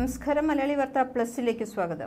നമസ്കാരം മലയാളി വാർത്ത പ്ലസിലേക്ക് സ്വാഗതം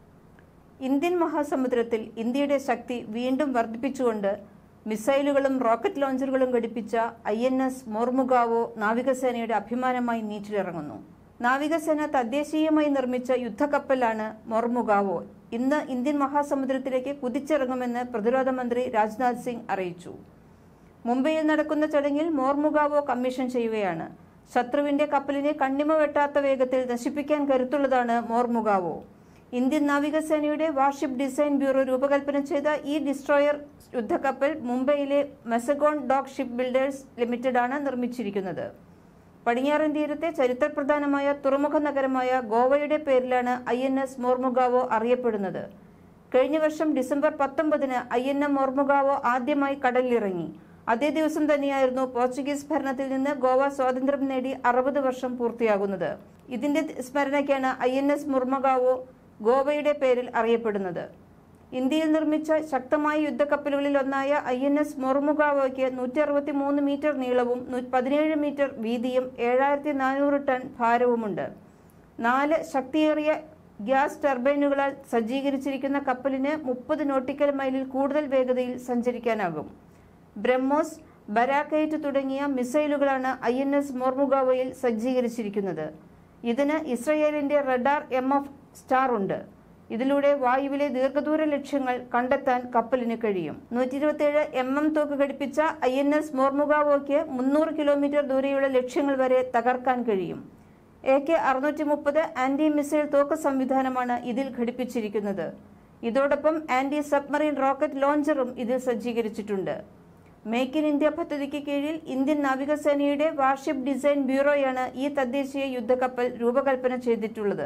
ഇന്ത്യൻ മഹാസമുദ്രത്തിൽ ഇന്ത്യയുടെ ശക്തി വീണ്ടും വർദ്ധിപ്പിച്ചുകൊണ്ട് മിസൈലുകളും റോക്കറ്റ് ലോഞ്ചറുകളും ഘടിപ്പിച്ച ഐ എൻ എസ് മോർമുഗാവോ നാവികസേനയുടെ അഭിമാനമായി നീറ്റിലിറങ്ങുന്നു നാവികസേന തദ്ദേശീയമായി നിർമ്മിച്ച യുദ്ധക്കപ്പലാണ് മോർമുഗാവോ ഇന്ന് ഇന്ത്യൻ മഹാസമുദ്രത്തിലേക്ക് കുതിച്ചിറങ്ങുമെന്ന് പ്രതിരോധ മന്ത്രി രാജ്നാഥ് സിംഗ് അറിയിച്ചു മുംബൈയിൽ നടക്കുന്ന ചടങ്ങിൽ മോർമുഗാവോ കമ്മീഷൻ ചെയ്യുകയാണ് ശത്രുവിന്റെ കപ്പലിനെ കണ്ണിമ വെട്ടാത്ത വേഗത്തിൽ നശിപ്പിക്കാൻ കരുത്തുള്ളതാണ് മോർമുഗാവോ ഇന്ത്യൻ നാവികസേനയുടെ വാർഷിപ്പ് ഡിസൈൻ ബ്യൂറോ രൂപകൽപ്പന ചെയ്ത ഈ ഡിസ്ട്രോയർ യുദ്ധക്കപ്പൽ മുംബൈയിലെ മെസഗോൺ ഡോക്ക് ഷിപ്പ് ബിൽഡേഴ്സ് ലിമിറ്റഡാണ് നിർമ്മിച്ചിരിക്കുന്നത് പടിഞ്ഞാറൻ തീരത്തെ ചരിത്രപ്രധാനമായ തുറമുഖ നഗരമായ ഗോവയുടെ പേരിലാണ് ഐ എൻ എസ് മോർമുഗാവോ അറിയപ്പെടുന്നത് കഴിഞ്ഞ വർഷം ഡിസംബർ പത്തൊമ്പതിന് ഐ എൻ എം മോർമുഗാവോ ആദ്യമായി കടലിലിറങ്ങി അതേ ദിവസം തന്നെയായിരുന്നു പോർച്ചുഗീസ് ഭരണത്തിൽ നിന്ന് ഗോവ സ്വാതന്ത്ര്യം നേടി അറുപത് വർഷം പൂർത്തിയാകുന്നത് ഇതിന്റെ സ്മരണയ്ക്കാണ് ഐ എൻ എസ് മുർമഗാവോ ഗോവയുടെ പേരിൽ അറിയപ്പെടുന്നത് ഇന്ത്യയിൽ നിർമ്മിച്ച ശക്തമായ യുദ്ധക്കപ്പലുകളിൽ ഒന്നായ ഐ എൻ എസ് മൊർമുഗാവോയ്ക്ക് നൂറ്റി അറുപത്തി മൂന്ന് മീറ്റർ നീളവും നൂ- പതിനേഴ് മീറ്റർ വീതിയും ഏഴായിരത്തി നാനൂറ് ടൺ ഭാരവുമുണ്ട് നാല് ശക്തിയേറിയ ഗ്യാസ് ടർബൈനുകളാൽ സജ്ജീകരിച്ചിരിക്കുന്ന കപ്പലിന് മുപ്പത് നോട്ടിക്കൽ മൈലിൽ കൂടുതൽ വേഗതയിൽ സഞ്ചരിക്കാനാകും ബ്രഹ്മോസ് ബരാക്കൈറ്റ് തുടങ്ങിയ മിസൈലുകളാണ് ഐ എൻ എസ് മോർമുഗാവോയിൽ സജ്ജീകരിച്ചിരിക്കുന്നത് ഇതിന് ഇസ്രയേലിന്റെ റഡാർ എം എഫ് സ്റ്റാർ ഉണ്ട് ഇതിലൂടെ വായുവിലെ ദീർഘദൂര ലക്ഷ്യങ്ങൾ കണ്ടെത്താൻ കപ്പലിന് കഴിയും നൂറ്റി ഇരുപത്തിയേഴ് എം എം തോക്ക് ഘടിപ്പിച്ച ഐ എൻ എസ് മോർമുഗാവോയ്ക്ക് മുന്നൂറ് കിലോമീറ്റർ ദൂരെയുള്ള ലക്ഷ്യങ്ങൾ വരെ തകർക്കാൻ കഴിയും എ കെ അറുന്നൂറ്റി മുപ്പത് ആന്റി മിസൈൽ തോക്ക് സംവിധാനമാണ് ഇതിൽ ഘടിപ്പിച്ചിരിക്കുന്നത് ഇതോടൊപ്പം ആന്റി സബ്മറീൻ റോക്കറ്റ് ലോഞ്ചറും ഇതിൽ സജ്ജീകരിച്ചിട്ടുണ്ട് മേക്ക് ഇൻ ഇന്ത്യ പദ്ധതിക്ക് കീഴിൽ ഇന്ത്യൻ നാവികസേനയുടെ വാർഷിപ്പ് ഡിസൈൻ ബ്യൂറോയാണ് ഈ തദ്ദേശീയ യുദ്ധക്കപ്പൽ രൂപകൽപ്പന ചെയ്തിട്ടുള്ളത്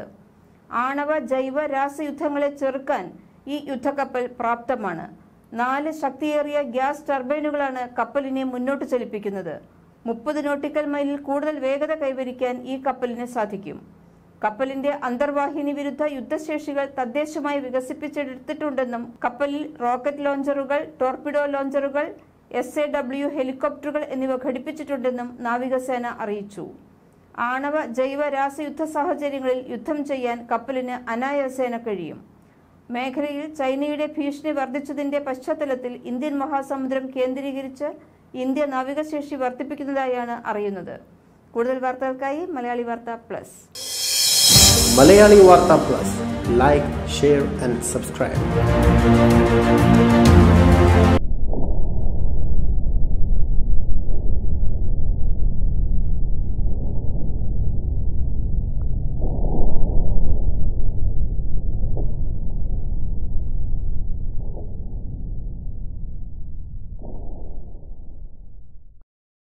ആണവ ജൈവ രാസയുദ്ധങ്ങളെ ചെറുക്കാൻ ഈ യുദ്ധക്കപ്പൽ പ്രാപ്തമാണ് നാല് ശക്തിയേറിയ ഗ്യാസ് ടർബൈനുകളാണ് കപ്പലിനെ മുന്നോട്ട് ചലിപ്പിക്കുന്നത് മുപ്പത് നോട്ടിക്കൽ മൈലിൽ കൂടുതൽ വേഗത കൈവരിക്കാൻ ഈ കപ്പലിന് സാധിക്കും കപ്പലിന്റെ അന്തർവാഹിനി വിരുദ്ധ യുദ്ധശേഷികൾ തദ്ദേശമായി വികസിപ്പിച്ചെടുത്തിട്ടുണ്ടെന്നും കപ്പലിൽ റോക്കറ്റ് ലോഞ്ചറുകൾ ടോർപിഡോ ലോഞ്ചറുകൾ എസ് എ ഡബ്ല്യു ഹെലികോപ്റ്ററുകൾ എന്നിവ ഘടിപ്പിച്ചിട്ടുണ്ടെന്നും നാവികസേന അറിയിച്ചു ആണവ ജൈവ രാസയുദ്ധ സാഹചര്യങ്ങളിൽ യുദ്ധം ചെയ്യാൻ കപ്പലിന് അനായാസേന കഴിയും മേഖലയിൽ ചൈനയുടെ ഭീഷണി വർദ്ധിച്ചതിന്റെ പശ്ചാത്തലത്തിൽ ഇന്ത്യൻ മഹാസമുദ്രം കേന്ദ്രീകരിച്ച് ഇന്ത്യ നാവികശേഷി വർദ്ധിപ്പിക്കുന്നതായാണ് അറിയുന്നത് കൂടുതൽ വാർത്തകൾക്കായി മലയാളി വാർത്ത പ്ലസ് മലയാളി വാർത്ത plus like share and subscribe